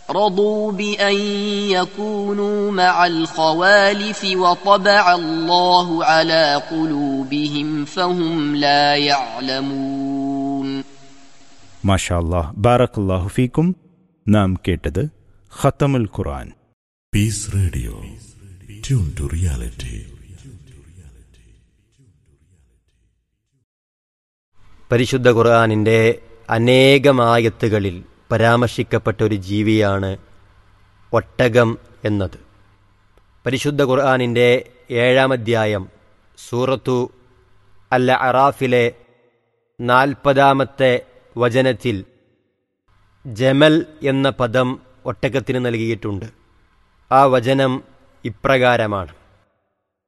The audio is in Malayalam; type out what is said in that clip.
رضوا بأن يكونوا مع الخوالف وطبع الله على قلوبهم فهم لا يعلمون മാഷാ അല്ലാഹ് ബാറക്കല്ലാഹു ഫീക്കും നാം കേട്ടത് ഖത്തമുൽ ഖുർആൻ Peace Radio. Tune to reality. പരിശുദ്ധ ഖുർആാനിൻ്റെ അനേകമായത്തുകളിൽ പരാമർശിക്കപ്പെട്ട ഒരു ജീവിയാണ് ഒട്ടകം എന്നത് പരിശുദ്ധ ഖുർആാനിൻ്റെ ഏഴാം അധ്യായം സൂറത്തു അല്ല അറാഫിലെ നാൽപ്പതാമത്തെ വചനത്തിൽ ജമൽ എന്ന പദം ഒട്ടകത്തിന് നൽകിയിട്ടുണ്ട് ആ വചനം ഇപ്രകാരമാണ്